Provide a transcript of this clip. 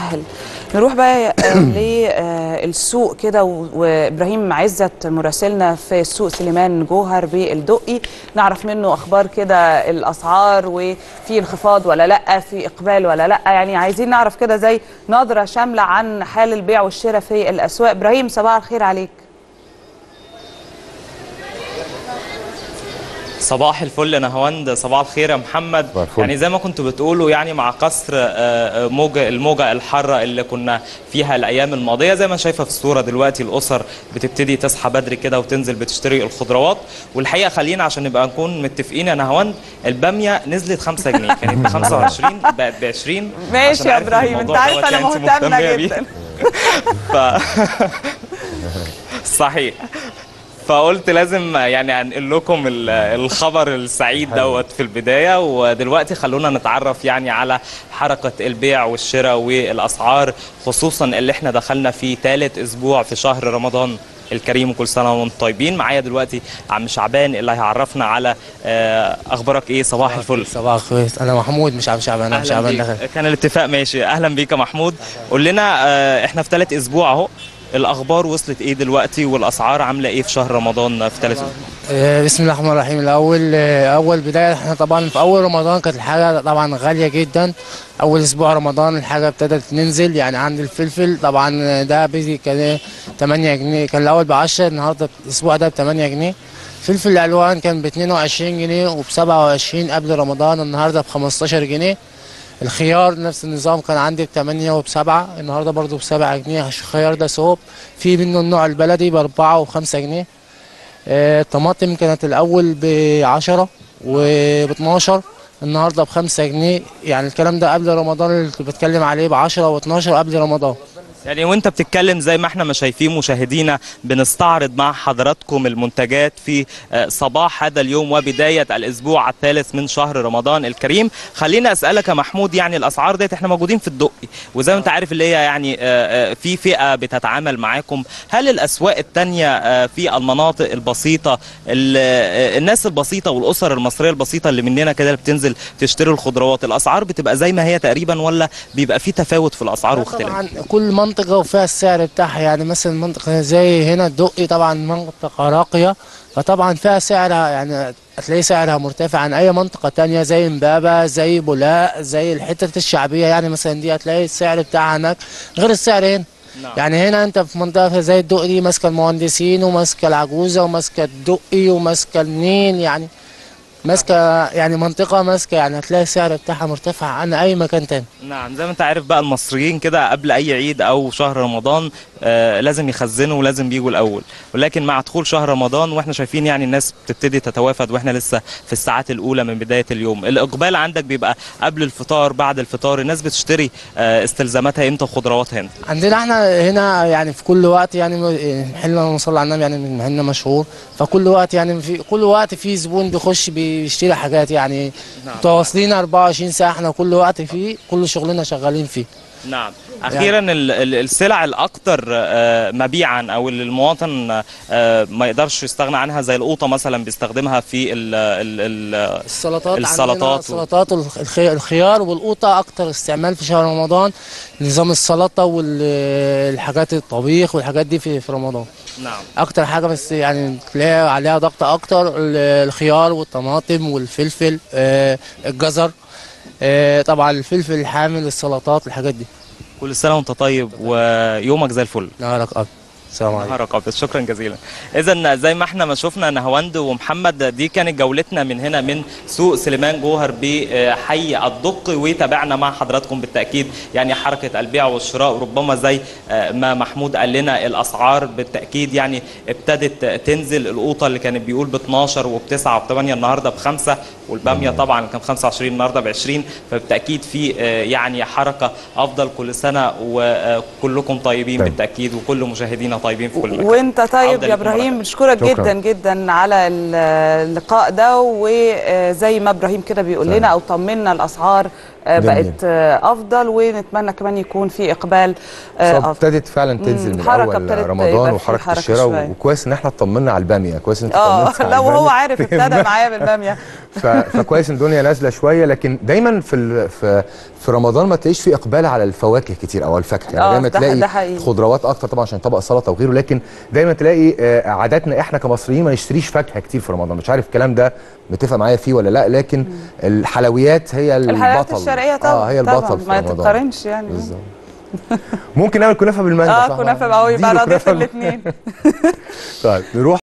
مسهل نروح بقى للسوق كده و- وابراهيم عزت مراسلنا في السوق سليمان جوهر بالدقي نعرف منه اخبار كده الاسعار وفي انخفاض ولا لا في اقبال ولا لا يعني عايزين نعرف كده زي نظره شامله عن حال البيع والشراء في الاسواق ابراهيم صباح الخير عليك صباح الفل يا نهاوند صباح الخير يا محمد صباح الفل. يعني زي ما كنتوا بتقولوا يعني مع قصر آه، آه، موجة الموجة الحارة اللي كنا فيها الأيام الماضية زي ما شايفة في الصورة دلوقتي الأسر بتبتدي تصحى بدري كده وتنزل بتشتري الخضروات والحقيقة خلينا عشان نبقى نكون متفقين يا نهاوند البامية نزلت 5 جنيه كانت ب 25 بقت ب 20 ماشي عشان يا عارف إن ابراهيم انت الموضوع عارف دوت انا يعني أنت مهتمه مهتمية بيه. جدا ف... صحيح فقلت لازم يعني انقل لكم ال- الخبر السعيد دوت في البدايه ودلوقتي خلونا نتعرف يعني على حركه البيع والشراء والاسعار خصوصا اللي احنا دخلنا في ثالث اسبوع في شهر رمضان الكريم وكل سنه وانتم طيبين معايا دلوقتي عم شعبان اللي هيعرفنا على آه، اخبارك ايه صباح الفل صباح الخير انا محمود مش عم شعبان انا اهلا شعبان دخل بيك كان الاتفاق ماشي اهلا بيك يا محمود قول لنا آه، احنا في ثالث اسبوع اهو الاخبار وصلت ايه دلوقتي والاسعار عامله ايه في شهر رمضان في ثالث اسبوع آه، بسم الله الرحمن الرحيم الاول آه، اول بدايه احنا طبعا في اول رمضان كانت الحاجه طبعا غاليه جدا اول اسبوع رمضان الحاجه ابتدت تنزل يعني عند الفلفل طبعا آه، ده بيجي كان 8 جنيه كان الاول ب 10 النهارده الاسبوع ده ب 8 جنيه فلفل الالوان كان ب 22 جنيه وب 27 قبل رمضان النهارده ب 15 جنيه الخيار نفس النظام كان عندي ب 8 وب 7 النهارده برضو ب 7 جنيه الخيار ده صوب في منه النوع البلدي ب 4 وب 5 جنيه آه، الطماطم كانت الاول ب 10 وب 12 النهارده ب 5 جنيه يعني الكلام ده قبل رمضان اللي كنت بتكلم عليه ب 10 و12 قبل رمضان يعني وانت بتتكلم زي ما احنا ما شايفين مشاهدينا بنستعرض مع حضراتكم المنتجات في آه، صباح هذا اليوم وبداية الأسبوع الثالث من شهر رمضان الكريم خلينا أسألك يا محمود يعني الأسعار ديت احنا موجودين في الدقي وزي ما انت عارف اللي هي يعني آه، آه، في فئة بتتعامل معاكم هل الأسواق التانية آه، في المناطق البسيطة ال- آه، الناس البسيطة والأسر المصرية البسيطة اللي مننا كده اللي بتنزل تشتري الخضروات الأسعار بتبقى زي ما هي تقريبا ولا بيبقى في تفاوت في الأسعار واختلاف طبعا كل منطقة وفيها السعر بتاعها يعني مثلا منطقة زي هنا الدقي طبعا منطقة راقية فطبعا فيها سعرها يعني هتلاقي سعرها مرتفع عن أي منطقة تانية زي امبابة زي بولاق زي الحتة الشعبية يعني مثلا دي هتلاقي السعر بتاعها هناك غير السعر هنا نعم. يعني هنا انت في منطقة زي الدقي دي ماسكة المهندسين وماسكة العجوزة وماسكة الدقي وماسكة النيل يعني ماسكة يعني منطقة ماسكة يعني هتلاقي السعر بتاعها مرتفع عن أي مكان تاني نعم زي ما انت عارف بقى المصريين كده قبل اي عيد او شهر رمضان آه لازم يخزنوا ولازم بيجوا الاول ولكن مع دخول شهر رمضان واحنا شايفين يعني الناس بتبتدي تتوافد واحنا لسه في الساعات الاولى من بدايه اليوم الاقبال عندك بيبقى قبل الفطار بعد الفطار الناس بتشتري آه استلزاماتها امتى وخضرواتها امتى عندنا احنا هنا يعني في كل وقت يعني محلنا مصلى على النبي يعني من محلنا مشهور فكل وقت يعني في كل وقت في زبون بيخش بيشتري حاجات يعني متواصلين 24 ساعه احنا كل وقت فيه كل شغلنا شغالين فيه نعم اخيرا ال- ال- السلع الاكثر آه، مبيعا او اللي المواطن آه، ما يقدرش يستغنى عنها زي القوطه مثلا بيستخدمها في ال ال ال السلطات السلطات عندنا و- السلطات والخ- الخيار والقوطه اكتر استعمال في شهر رمضان نظام السلطه والحاجات الطبيخ والحاجات دي في في رمضان نعم اكتر حاجه بس يعني تلاقي عليها ضغط اكتر ال- الخيار والطماطم والفلفل آه، الجزر آه، طبعا الفلفل الحامل السلطات الحاجات دي كل سنه وانت طيب ويومك زي الفل نهارك ابيض السلام عليكم نهارك ابيض شكرا جزيلا اذا زي ما احنا ما شفنا نهاوند ومحمد دي كانت جولتنا من هنا من سوق سليمان جوهر بحي الدق وتابعنا مع حضراتكم بالتاكيد يعني حركه البيع والشراء وربما زي آه، ما محمود قال لنا الاسعار بالتاكيد يعني ابتدت تنزل القوطه اللي كانت بيقول ب 12 وب 9 وب 8 النهارده بخمسه والباميه طبعا كان 25 النهارده ب 20 فبالتاكيد في آه، يعني حركه افضل كل سنه وكلكم طيبين طيب. بالتاكيد وكل مشاهدينا طيبين في كل مكان وانت طيب عودة يا لكم مرة ابراهيم تانية. بنشكرك شكراً. جدا جدا على اللقاء ده وزي ما ابراهيم كده بيقول لنا او طمنا الاسعار آه، جميل. بقت آه، افضل ونتمنى كمان يكون في اقبال آه، صب- افضل ابتدت فعلا تنزل مم، من حركة اول ابتدت يبقى رمضان في وحركه حركة الشراء شوية. وكويس ان احنا اطمنا على الباميه كويس ان انت اه طمنت على لو هو البامية. عارف ابتدى معايا بالباميه ف... فكويس ان الدنيا نازله شويه لكن دايما في ال... في في رمضان ما تلاقيش في اقبال على الفواكه كتير او الفاكهه يعني آه، دايما ده- تلاقي ده حقيقي. خضروات اكتر طبعا عشان طبق سلطه وغيره لكن دايما تلاقي آه، عاداتنا احنا كمصريين ما نشتريش فاكهه كتير في رمضان مش عارف الكلام ده متفق معايا فيه ولا لا لكن الحلويات هي البطل الحلويات الشرقيه طبعا اه هي طبعاً، البطل في ما رمضان تتقارنش يعني بالظبط ممكن نعمل كنافه بالمانجا اه صح؟ كنافه بقى دي يبقى رضيت وكنافة الاثنين طيب نروح